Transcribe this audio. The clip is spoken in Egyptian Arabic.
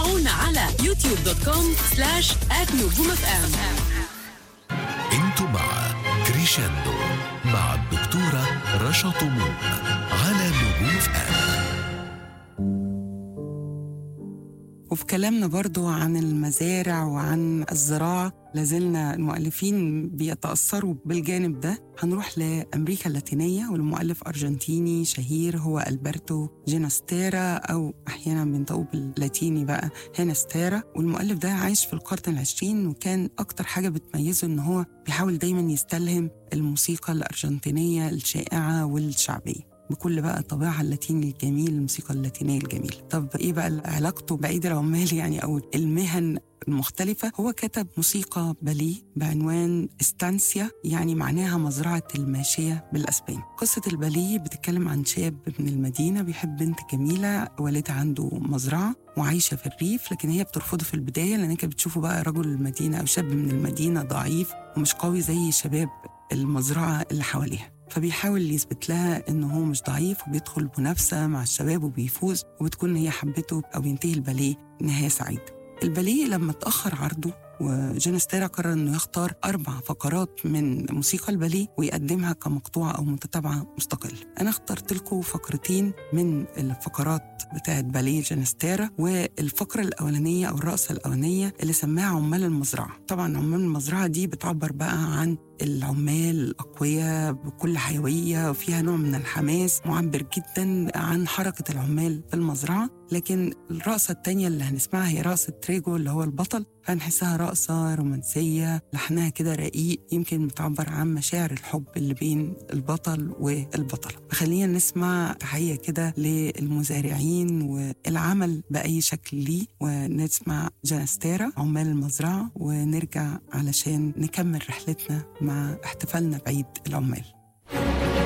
تابعونا على يوتيوب دوت كوم سلاش نجوم اف ام انتم مع كريشاندو مع الدكتورة رشا طموح على نجوم اف ام وفي كلامنا برضو عن المزارع وعن الزراعة لازلنا المؤلفين بيتأثروا بالجانب ده هنروح لأمريكا اللاتينية والمؤلف أرجنتيني شهير هو ألبرتو جيناستيرا أو أحيانا بينطقوا باللاتيني بقى هينستيرا والمؤلف ده عايش في القرن العشرين وكان أكتر حاجة بتميزه إن هو بيحاول دايما يستلهم الموسيقى الأرجنتينية الشائعة والشعبية بكل بقى طابعها اللاتيني الجميل الموسيقى اللاتينية الجميلة طب ايه بقى علاقته بعيد العمال يعني او المهن المختلفة هو كتب موسيقى باليه بعنوان استانسيا يعني معناها مزرعة الماشية بالأسباني قصة الباليه بتتكلم عن شاب من المدينة بيحب بنت جميلة والدها عنده مزرعة وعايشة في الريف لكن هي بترفضه في البداية لأن كانت بتشوفه بقى رجل المدينة أو شاب من المدينة ضعيف ومش قوي زي شباب المزرعة اللي حواليها فبيحاول يثبت لها انه هو مش ضعيف وبيدخل منافسه مع الشباب وبيفوز وبتكون هي حبته او بينتهي الباليه نهايه سعيده. الباليه لما اتاخر عرضه وجينستيرا قرر انه يختار اربع فقرات من موسيقى الباليه ويقدمها كمقطوعه او متتابعه مستقله. انا اخترت لكم فقرتين من الفقرات بتاعت باليه جينستيرا والفقره الاولانيه او الرقصه الاولانيه اللي سماها عمال المزرعه. طبعا عمال المزرعه دي بتعبر بقى عن العمال الأقوياء بكل حيوية وفيها نوع من الحماس معبر جدا عن حركة العمال في المزرعة لكن الرقصة التانية اللي هنسمعها هي رقصة تريجو اللي هو البطل فهنحسها رقصة رومانسية لحنها كده رقيق يمكن بتعبر عن مشاعر الحب اللي بين البطل والبطلة فخلينا نسمع تحية كده للمزارعين والعمل بأي شكل ليه ونسمع جانستيرا عمال المزرعة ونرجع علشان نكمل رحلتنا مع احتفالنا بعيد العمال